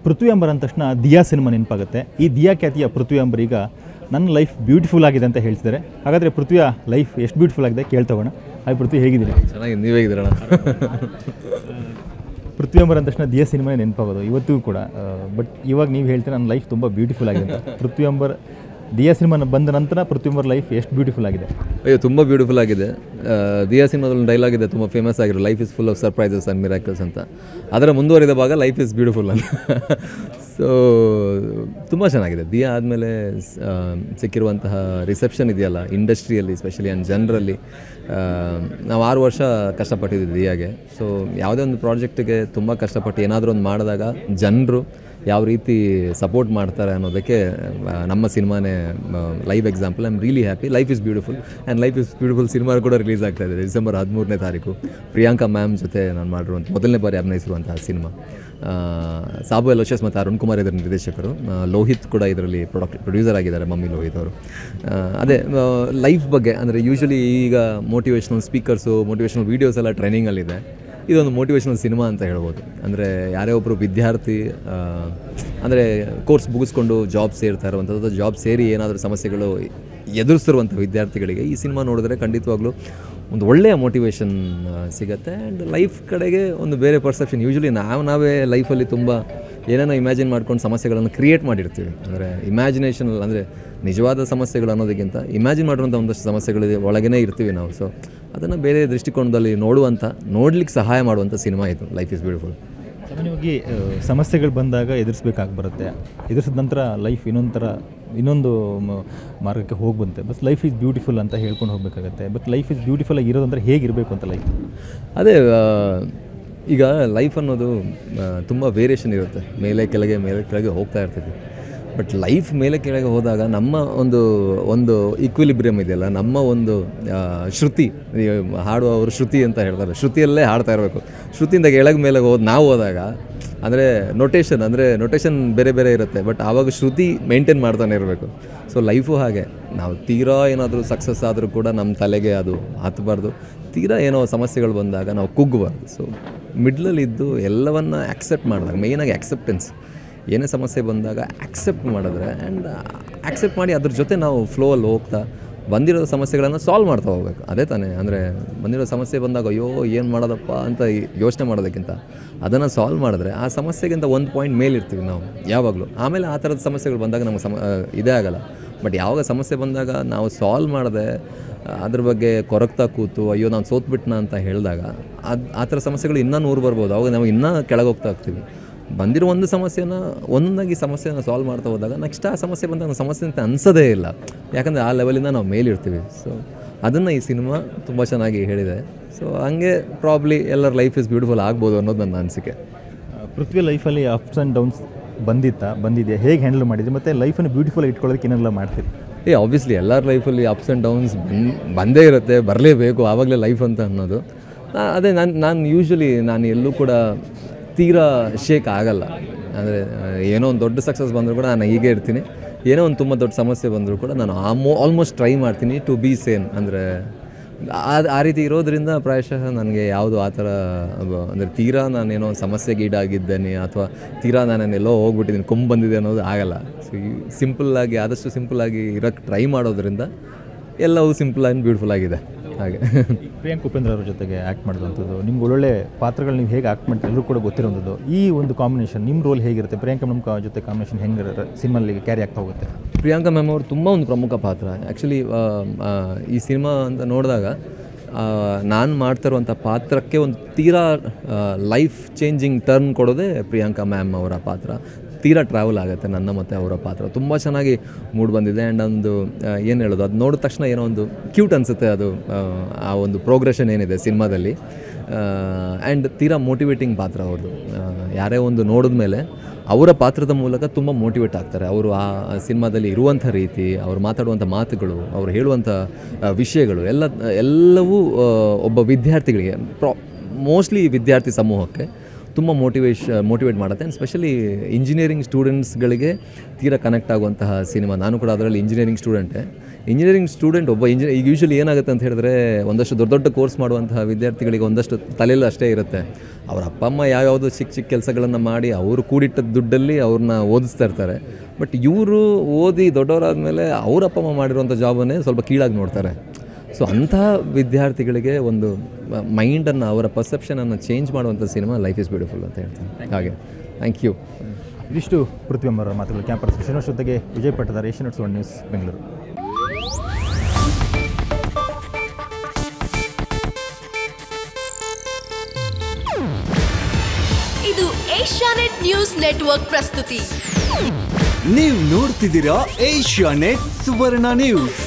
ಪೃಥ್ವಿ ಅಂಬರ್ ಅಂದ ತಕ್ಷಣ ದಿಯಾ ಸಿನಿಮಾ ನೆನಪಾಗುತ್ತೆ ಈ ದಿಯಾ ಖ್ಯಾತಿಯ ಪೃಥ್ವಿ ಅಂಬರ್ ಈಗ ನನ್ನ ಲೈಫ್ ಬ್ಯೂಟಿಫುಲ್ ಆಗಿದೆ ಅಂತ ಹೇಳ್ತಿದ್ದಾರೆ ಹಾಗಾದರೆ ಪೃಥ್ವಿಯ ಲೈಫ್ ಎಷ್ಟು ಬ್ಯೂಟಿಫುಲ್ ಆಗಿದೆ ಕೇಳ್ತಗೋಣ ಹಾಯ್ ಪೃಥ್ವಿ ಹೇಗಿದ್ದೀರಿ ಚೆನ್ನಾಗಿ ನೀವೇ ಇದ್ದೀರಣ್ಣ ಪೃಥ್ವಿ ಅಂಬರ್ ಅಂದ ತಕ್ಷಣ ದಿಯಾ ಸಿನಿಮಾ ನೆನಪಾಗೋದು ಇವತ್ತಿಗೂ ಕೂಡ ಬಟ್ ಇವಾಗ ನೀವು ಹೇಳ್ತೀರ ನನ್ನ ಲೈಫ್ ತುಂಬ ಬ್ಯೂಟಿಫುಲ್ ಆಗಿದೆ ಅಂತ ಪೃಥ್ವಿ ಅಂಬರ್ ದಿಯಾ ಸಿನಿಮಾ ಬಂದ ನಂತರ ಪೃಥ್ವಿ ಅಂಬರ್ ಲೈಫ್ ಎಷ್ಟು ಬ್ಯೂಟಿಫುಲ್ ಆಗಿದೆ ಅಯ್ಯೋ ತುಂಬ ಬ್ಯೂಟಿಫುಲ್ ಆಗಿದೆ ಆ, ದಿಯಾ ಸಿನಿಮಾದಲ್ಲಿ ಒಂದು ಡೈಲಾಗ್ ಇದೆ ತುಂಬ ಫೇಮಸ್ ಆಗಿರೋ life is full of surprises and miracles ಅಂತ ಅದರ ಮುಂದುವರಿದ ಭಾಗ ಲೈಫ್ ಇಸ್ ಬ್ಯೂಟಿಫುಲ್ ಅಂತ ಸೊ ತುಂಬ ಚೆನ್ನಾಗಿದೆ ದಿಯಾ ಆದಮೇಲೆ ಸಿಕ್ಕಿರುವಂತಹ ರಿಸೆಪ್ಷನ್ ಇದೆಯಲ್ಲ ಇಂಡಸ್ಟ್ರಿಯಲ್ಲಿ ಸ್ಪೆಷಲಿ ಆ್ಯಂಡ್ ಜನರಲ್ಲಿ ನಾವು ಆರು ವರ್ಷ ಕಷ್ಟಪಟ್ಟಿದ್ದೀವಿ ದಿಯಾಗೆ ಸೊ ಯಾವುದೇ ಒಂದು ಪ್ರಾಜೆಕ್ಟಿಗೆ ತುಂಬ ಕಷ್ಟಪಟ್ಟು ಏನಾದರೂ ಒಂದು ಮಾಡಿದಾಗ ಜನರು ಯಾವ ರೀತಿ ಸಪೋರ್ಟ್ ಮಾಡ್ತಾರೆ ಅನ್ನೋದಕ್ಕೆ ಆ, ನಮ್ಮ ಸಿನಿಮಾನೇ live example I am really happy life is beautiful and life is beautiful ಸಿನಿಮಾ ಕೂಡ ರಿಲೀಸ್ ಆಗ್ತಾ ಇದೆ ಡಿಸೆಂಬರ್ ಹದಿಮೂರನೇ ತಾರೀಕು ಪ್ರಿಯಾಂಕಾ ಮ್ಯಾಮ್ ಜೊತೆ ನಾನು ಮಾಡಿರುವಂಥ ಮೊದಲನೇ ಬಾರಿ ಅಭಿನಯಿಸಿರುವಂತಹ ಸಿನಿಮಾ ಆ, ಸಾಬು ಎಲೋಶಸ್ ಮತ್ತು ಅರುಣ್ ಕುಮಾರ್ ಇದರ ನಿರ್ದೇಶಕರು ಆ, ಲೋಹಿತ್ ಕೂಡ ಇದರಲ್ಲಿ ಪ್ರೊಡಕ್ಟ್ ಪ್ರೊಡ್ಯೂಸರ್ ಆಗಿದ್ದಾರೆ ಮಮ್ಮಿ ಲೋಹಿತ್ ಅವರು ಆ, ಅದೇ ಲೈಫ್ ಬಗ್ಗೆ ಅಂದರೆ ಯೂಶ್ವಲಿ ಈಗ ಮೋಟಿವೇಶ್ನಲ್ ಸ್ಪೀಕರ್ಸು ಮೋಟಿವೇಶ್ನಲ್ ವೀಡಿಯೋಸ್ ಎಲ್ಲ ಟ್ರೈನಿಂಗಲ್ಲಿದೆ ಇದೊಂದು ಮೋಟಿವೇಶ್ನಲ್ ಸಿನಿಮಾ ಅಂತ ಹೇಳ್ಬೋದು ಅಂದರೆ ಯಾರೇ ಒಬ್ಬರು ವಿದ್ಯಾರ್ಥಿ ಅಂದರೆ ಕೋರ್ಸ್ ಮುಗಿಸ್ಕೊಂಡು ಜಾಬ್ ಸೇರ್ತಾ ಇರುವಂಥದ್ದು ಜಾಬ್ ಸೇರಿ ಏನಾದರೂ ಸಮಸ್ಯೆಗಳು ಎದುರಿಸ್ತಿರುವಂಥ ವಿದ್ಯಾರ್ಥಿಗಳಿಗೆ ಈ ಸಿನಿಮಾ ನೋಡಿದ್ರೆ ಖಂಡಿತವಾಗ್ಲೂ ಒಂದು ಒಳ್ಳೆಯ ಮೋಟಿವೇಶನ್ ಸಿಗುತ್ತೆ ಆ್ಯಂಡ್ ಲೈಫ್ ಕಡೆಗೆ ಒಂದು ಬೇರೆ ಪರ್ಸೆಪ್ಷನ್ ಯೂಶ್ವಲಿ ನಾವು ನಾವೇ ಲೈಫಲ್ಲಿ ತುಂಬ ಏನೇನೋ ಇಮ್ಯಾಜಿನ್ ಮಾಡ್ಕೊಂಡು ಸಮಸ್ಯೆಗಳನ್ನು ಕ್ರಿಯೇಟ್ ಮಾಡಿರ್ತೀವಿ ಅಂದರೆ ಇಮ್ಯಾಜಿನೇಷನ್ ಅಂದರೆ ನಿಜವಾದ ಸಮಸ್ಯೆಗಳು ಅನ್ನೋದಕ್ಕಿಂತ ಇಮ್ಯಾಜಿನ್ ಮಾಡಿರುವಂಥ ಒಂದಷ್ಟು ಸಮಸ್ಯೆಗಳು ಒಳಗೇ ಇರ್ತೀವಿ ನಾವು ಸೊ ಅದನ್ನು ಬೇರೆ ದೃಷ್ಟಿಕೋನದಲ್ಲಿ ನೋಡುವಂಥ ನೋಡ್ಲಿಕ್ಕೆ ಸಹಾಯ ಮಾಡುವಂಥ ಸಿನಿಮಾ ಇದು ಲೈಫ್ ಇಸ್ ಬ್ಯೂಟಿಫುಲ್ ಸಾಮಾನ್ಯವಾಗಿ ಆ, ಸಮಸ್ಯೆಗಳು ಬಂದಾಗ ಎದುರಿಸ್ಬೇಕಾಗಿ ಬರುತ್ತೆ ಎದುರಿಸಿದ ನಂತರ ಲೈಫ್ ಇನ್ನೊಂದು ಥರ ಇನ್ನೊಂದು ಮ- ಮಾರ್ಗಕ್ಕೆ ಹೋಗಿ ಬಂತೆ ಬಸ್ ಲೈಫ್ ಈಸ್ ಬ್ಯೂಟಿಫುಲ್ ಅಂತ ಹೇಳ್ಕೊಂಡು ಹೋಗಬೇಕಾಗತ್ತೆ ಬಟ್ ಲೈಫ್ ಇಸ್ ಬ್ಯೂಟಿಫುಲ್ ಆಗಿ ಇರೋದಂದ್ರೆ ಹೇಗಿರಬೇಕು ಅಂತ ಲೈಫ್ ಅದೇ ಆ, ಈಗ ಲೈಫ್ ಅನ್ನೋದು ತುಂಬ ವೇರಿಯೇಷನ್ ಇರುತ್ತೆ ಮೇಲೆ ಕೆಳಗೆ ಮೇಲೆ ಕೆಳಗೆ ಹೋಗ್ತಾ ಇರ್ತೀವಿ ಬಟ್ ಲೈಫ್ ಮೇಲೆ ಕೆಳಗೆ ಹೋದಾಗ ನಮ್ಮ ಒಂದು ಒಂದು ಈಕ್ವಿಲಿಬ್ರಿಯಮ್ ಇದೆಯಲ್ಲ ನಮ್ಮ ಒಂದು ಆ, ಶ್ರುತಿ ಈ ಹಾಡುವವರು ಶ್ರುತಿ ಅಂತ ಹೇಳ್ತಾರೆ ಶ್ರುತಿಯಲ್ಲೇ ಹಾಡ್ತಾ ಇರಬೇಕು ಶ್ರುತಿಯಿಂದ ಕೆಳಗೆ ಮೇಲೆ ಹೋದ್ ನಾವು ಹೋದಾಗ ಅಂದರೆ ನೊಟೇಷನ್ ಅಂದರೆ ನೊಟೇಷನ್ ಬೇರೆ ಬೇರೆ ಇರುತ್ತೆ ಬಟ್ ಆವಾಗ ಶ್ರುತಿ ಮೇಂಟೈನ್ ಮಾಡ್ತಾನೆ ಇರಬೇಕು ಸೊ ಲೈಫು ಹಾಗೆ ನಾವು ತೀರಾ ಏನಾದರೂ ಸಕ್ಸಸ್ ಆದರೂ ಕೂಡ ನಮ್ಮ ತಲೆಗೆ ಅದು ಹತ್ತಬಾರ್ದು ತೀರಾ ಏನೋ ಸಮಸ್ಯೆಗಳು ಬಂದಾಗ ನಾವು ಕುಗ್ಗಬಾರ್ದು ಸೊ ಮಿಡ್ಲಲ್ಲಿದ್ದು ಎಲ್ಲವನ್ನ ಆಕ್ಸೆಪ್ಟ್ ಮಾಡಿದಾಗ ಮೇಯ್ನಾಗಿ ಆಕ್ಸೆಪ್ಟೆನ್ಸ್ ಏನೇ ಸಮಸ್ಯೆ ಬಂದಾಗ ಆಕ್ಸೆಪ್ಟ್ ಮಾಡಿದ್ರೆ ಆ್ಯಂಡ್ ಆಕ್ಸೆಪ್ಟ್ ಮಾಡಿ ಅದ್ರ ಜೊತೆ ನಾವು ಫ್ಲೋ ಅಲ್ಲಿ ಹೋಗ್ತಾ ಬಂದಿರೋ ಸಮಸ್ಯೆಗಳನ್ನು ಸಾಲ್ವ್ ಮಾಡ್ತಾ ಹೋಗ್ಬೇಕು ಅದೇ ತಾನೇ ಅಂದರೆ ಬಂದಿರೋ ಸಮಸ್ಯೆ ಬಂದಾಗ ಅಯ್ಯೋ ಏನು ಮಾಡೋದಪ್ಪ ಅಂತ ಯೋಚನೆ ಮಾಡೋದಕ್ಕಿಂತ ಅದನ್ನು ಸಾಲ್ವ್ ಮಾಡಿದ್ರೆ ಆ ಸಮಸ್ಯೆಗಿಂತ ಒಂದು ಪಾಯಿಂಟ್ ಮೇಲಿರ್ತೀವಿ ನಾವು ಯಾವಾಗಲೂ ಆಮೇಲೆ ಆ ಥರದ ಸಮಸ್ಯೆಗಳು ಬಂದಾಗ ನಮಗೆ ಸಮ ಆ, ಇದೇ ಆಗಲ್ಲ ಬಟ್ ಯಾವಾಗ ಸಮಸ್ಯೆ ಬಂದಾಗ ನಾವು ಸಾಲ್ವ್ ಮಾಡದೆ ಅದ್ರ ಬಗ್ಗೆ ಕೊರಗ್ತಾ ಕೂತು ಅಯ್ಯೋ ನಾನು ಸೋತ್ಬಿಟ್ನ ಅಂತ ಹೇಳಿದಾಗ ಅದು ಆ ಥರ ಸಮಸ್ಯೆಗಳು ಇನ್ನೂ ನೂರು ಬರ್ಬೋದು ಅವಾಗ ನಾವು ಇನ್ನೂ ಕೆಳಗೆ ಹೋಗ್ತಾ ಹೋಗ್ತೀವಿ ಬಂದಿರೋ ಒಂದು ಸಮಸ್ಯೆನ ಒಂದೊಂದಾಗಿ ಸಮಸ್ಯೆನ ಸಾಲ್ವ್ ಮಾಡ್ತಾ ಹೋದಾಗ ನೆಕ್ಸ್ಟ್ ಆ ಸಮಸ್ಯೆ ಬಂದಾಗ ನಾವು ಸಮಸ್ಯೆ ಅಂತ ಅನ್ಸೋದೇ ಇಲ್ಲ ಯಾಕಂದರೆ ಆ ಲೆವೆಲಿಂದ ನಾವು ಮೇಲಿರ್ತೀವಿ ಸೊ ಅದನ್ನು ಈ ಸಿನಿಮಾ ತುಂಬ ಚೆನ್ನಾಗಿ ಹೇಳಿದೆ ಸೊ ಹಂಗೆ ಪ್ರಾಬ್ಲಿ ಎಲ್ಲರ ಲೈಫ್ ಇಸ್ ಬ್ಯೂಟಿಫುಲ್ ಆಗ್ಬೋದು ಅನ್ನೋದು ನನ್ನ ಅನಿಸಿಕೆ ಪೃಥ್ವಿ ಲೈಫಲ್ಲಿ ಅಪ್ಸ್ ಆ್ಯಂಡ್ ಡೌನ್ಸ್ ಬಂದಿತ್ತಾ ಬಂದಿದೆಯಾ ಹೇಗೆ ಹ್ಯಾಂಡಲ್ ಮಾಡಿದ್ರಿ ಮತ್ತು ಲೈಫನ್ನು ಬ್ಯೂಟಿಫುಲ್ ಇಟ್ಕೊಳ್ಳೋದಕ್ಕೆ ಏನೆಲ್ಲ ಮಾಡ್ತೀರಿ ಏ ಆಬ್ವಿಯಸ್ಲಿ ಎಲ್ಲರ ಲೈಫಲ್ಲಿ ಅಪ್ಸ್ ಆ್ಯಂಡ್ ಡೌನ್ಸ್ ಬಂದೇ ಇರುತ್ತೆ ಬರಲೇಬೇಕು ಆವಾಗಲೇ ಲೈಫ್ ಅಂತ ಅನ್ನೋದು ನಾ- ಅದೇ ನಾನು ನಾನು ಯೂಶ್ವಲಿ ನಾನು ಎಲ್ಲೂ ಕೂಡ ತೀರಾ ಶೇಕ್ ಆಗಲ್ಲ ಅಂದರೆ ಏನೋ ಒಂದು ದೊಡ್ಡ ಸಕ್ಸಸ್ ಬಂದರೂ ಕೂಡ ನಾನು ಹೀಗೆ ಇರ್ತೀನಿ ಏನೋ ಒಂದು ತುಂಬ ದೊಡ್ಡ ಸಮಸ್ಯೆ ಬಂದರೂ ಕೂಡ ನಾನು ಆಮೋ ಆಲ್ಮೋಸ್ಟ್ ಟ್ರೈ ಮಾಡ್ತೀನಿ ಟು ಬಿ ಸೇಮ್ ಅಂದರೆ ಆ ಆ ರೀತಿ ಇರೋದ್ರಿಂದ ಪ್ರಾಯಶಃ ನನಗೆ ಯಾವುದು ಆ ಥರ ಅಂದರೆ ತೀರಾ ನಾನೇನೋ ಸಮಸ್ಯೆಗೀಡಾಗಿದ್ದೇನೆ ಅಥವಾ ತೀರಾ ನಾನೇನೆಲ್ಲೋ ಹೋಗ್ಬಿಟ್ಟಿದ್ದೀನಿ ಕೊಂಬ್ ಬಂದಿದೆ ಅನ್ನೋದು ಆಗಲ್ಲ ಸೊ ಸಿಂಪಲ್ಲಾಗಿ ಆದಷ್ಟು ಸಿಂಪಲ್ಲಾಗಿ ಇರೋಕ್ಕೆ ಟ್ರೈ ಮಾಡೋದ್ರಿಂದ ಎಲ್ಲವೂ ಸಿಂಪಲ್ ಆ್ಯಂಡ್ ಬ್ಯೂಟಿಫುಲ್ ಆಗಿದೆ ಹಾಗೆ ಪ್ರಿಯಾಂಕ್ ಉಪೇಂದ್ರ ಅವ್ರ ಜೊತೆಗೆ ಆ್ಯಕ್ಟ್ ಮಾಡಿದಂಥದ್ದು ನಿಮ್ಗೆ ಒಳ್ಳೊಳ್ಳೆ ಪಾತ್ರಗಳು ನೀವು ಹೇಗೆ ಆ್ಯಕ್ಟ್ ಮಾಡ್ತೀರಿ ಎಲ್ಲರೂ ಕೂಡ ಗೊತ್ತಿರೋಂಥದ್ದು ಈ ಒಂದು ಕಾಂಬಿನೇಷನ್ ನಿಮ್ಮ ರೋಲ್ ಹೇಗಿರುತ್ತೆ ಪ್ರಿಯಾಂಕ ನಮ್ಮ ಜೊತೆ ಕಾಂಬಿನೇಷನ್ ಹೆಂಗೆ ಸಿನಿಮಲ್ಲಿ ಕ್ಯಾರಿ ಆಗ್ತಾ ಹೋಗುತ್ತೆ ಪ್ರಿಯಾಂಕಾ ಮ್ಯಾಮ್ ಅವರು ತುಂಬ ಒಂದು ಪ್ರಮುಖ ಪಾತ್ರ ಆ್ಯಕ್ಚುಲಿ ಈ ಸಿನಿಮಾ ಅಂತ ನೋಡಿದಾಗ ನಾನು ಮಾಡ್ತಾ ಇರುವಂಥ ಪಾತ್ರಕ್ಕೆ ಒಂದು ತೀರಾ ಲೈಫ್ ಚೇಂಜಿಂಗ್ ಟರ್ನ್ ಕೊಡೋದೇ ಪ್ರಿಯಾಂಕಾ ಮ್ಯಾಮ್ ಅವರ ಪಾತ್ರ ತೀರಾ ಟ್ರಾವೆಲ್ ಆಗುತ್ತೆ ನನ್ನ ಮತ್ತು ಅವರ ಪಾತ್ರ ತುಂಬ ಚೆನ್ನಾಗಿ ಮೂಡ್ ಬಂದಿದೆ ಆ್ಯಂಡ್ ಒಂದು ಏನು ಹೇಳೋದು ಅದು ನೋಡಿದ ತಕ್ಷಣ ಏನೋ ಒಂದು ಕ್ಯೂಟ್ ಅನಿಸುತ್ತೆ ಅದು ಆ, ಆ ಒಂದು ಪ್ರೋಗ್ರೆಷನ್ ಏನಿದೆ ಸಿನಿಮಾದಲ್ಲಿ ಆ್ಯಂಡ್ ತೀರಾ ಮೋಟಿವೇಟಿಂಗ್ ಪಾತ್ರ ಅವ್ರದ್ದು ಆ, ಯಾರೇ ಒಂದು ನೋಡಿದ ಮೇಲೆ ಅವರ ಪಾತ್ರದ ಮೂಲಕ ತುಂಬ ಮೋಟಿವೇಟ್ ಆಗ್ತಾರೆ ಅವರು ಆ ಸಿನಿಮಾದಲ್ಲಿ ಇರುವಂಥ ರೀತಿ ಅವ್ರು ಮಾತಾಡುವಂಥ ಮಾತುಗಳು ಅವ್ರು ಹೇಳುವಂಥ ಆ, ವಿಷಯಗಳು ಎಲ್ಲ ಎಲ್ಲವೂ ಆ, ಒಬ್ಬ ವಿದ್ಯಾರ್ಥಿಗಳಿಗೆ ಪ್ರಾ ಮೋಸ್ಟ್ಲಿ ವಿದ್ಯಾರ್ಥಿ ಸಮೂಹಕ್ಕೆ ತುಂಬ ಮೋಟಿವೇಶ್ ಮೋಟಿವೇಟ್ ಮಾಡುತ್ತೆ ಆ್ಯಂಡ್ ಸ್ಪೆಷಲಿ ಇಂಜಿನಿಯರಿಂಗ್ ಸ್ಟೂಡೆಂಟ್ಸ್ಗಳಿಗೆ ತೀರಾ ಕನೆಕ್ಟ್ ಆಗುವಂತಹ ಸಿನಿಮಾ ನಾನು ಕೂಡ ಅದರಲ್ಲಿ ಇಂಜಿನಿಯರಿಂಗ್ ಸ್ಟೂಡೆಂಟೇ ಇಂಜಿನಿಯರಿಂಗ್ ಸ್ಟೂಡೆಂಟ್ ಒಬ್ಬ ಇಂಜಿನಿಯರ್ ಈಗ ಯೂಶ್ವಲಿ ಏನಾಗುತ್ತೆ ಅಂತ ಹೇಳಿದ್ರೆ ಒಂದಷ್ಟು ದೊಡ್ಡ ದೊಡ್ಡ ಕೋರ್ಸ್ ಮಾಡುವಂತಹ ವಿದ್ಯಾರ್ಥಿಗಳಿಗೆ ಒಂದಷ್ಟು ತಲೆಯಲ್ಲಿ ಅಷ್ಟೇ ಇರುತ್ತೆ ಅವ್ರ ಅಪ್ಪ ಅಮ್ಮ ಯಾವ್ಯಾವುದೋ ಚಿಕ್ಕ ಚಿಕ್ಕ ಕೆಲಸಗಳನ್ನು ಮಾಡಿ ಅವರು ಕೂಡಿಟ್ಟ ದುಡ್ಡಲ್ಲಿ ಅವ್ರನ್ನ ಓದಿಸ್ತಾ ಇರ್ತಾರೆ ಬಟ್ ಇವರು ಓದಿ ದೊಡ್ಡವರಾದ ಅವ್ರ ಅಪ್ಪ ಅಮ್ಮ ಮಾಡಿರುವಂಥ ಜಾಬನ್ನೇ ಸ್ವಲ್ಪ ಕೀಳಾಗಿ ನೋಡ್ತಾರೆ ಸೊ ಅಂತಹ ವಿದ್ಯಾರ್ಥಿಗಳಿಗೆ ಒಂದು ಮೈಂಡನ್ನು ಅವರ ಪರ್ಸೆಪ್ಷನನ್ನು ಚೇಂಜ್ ಮಾಡುವಂಥ ಸಿನಿಮಾ ಲೈಫ್ ಇಸ್ ಬ್ಯೂಟಿಫುಲ್ ಅಂತ ಹೇಳ್ತಾರೆ ಹಾಗೆ ಥ್ಯಾಂಕ್ ಯು ಇದಿಷ್ಟು ಪೃಥ್ವಿ ಅಮ್ಮರ ಮಾತುಗಳು ಕ್ಯಾಂಪಸ್ ಶ್ರೀನಿವಾಸ್ ಜೊತೆಗೆ Vijay Pattadar Asian one news Bengaluru ಇದು ಏಷ್ಯಾನೆಟ್ ನ್ಯೂಸ್ ನೆಟ್ವರ್ಕ್ ಪ್ರಸ್ತುತಿ ನೀವು ನೋಡ್ತಿದ್ದೀರಾ ಏಷ್ಯಾ ನೆಟ್ ಸುವರ್ಣ ನ್ಯೂಸ್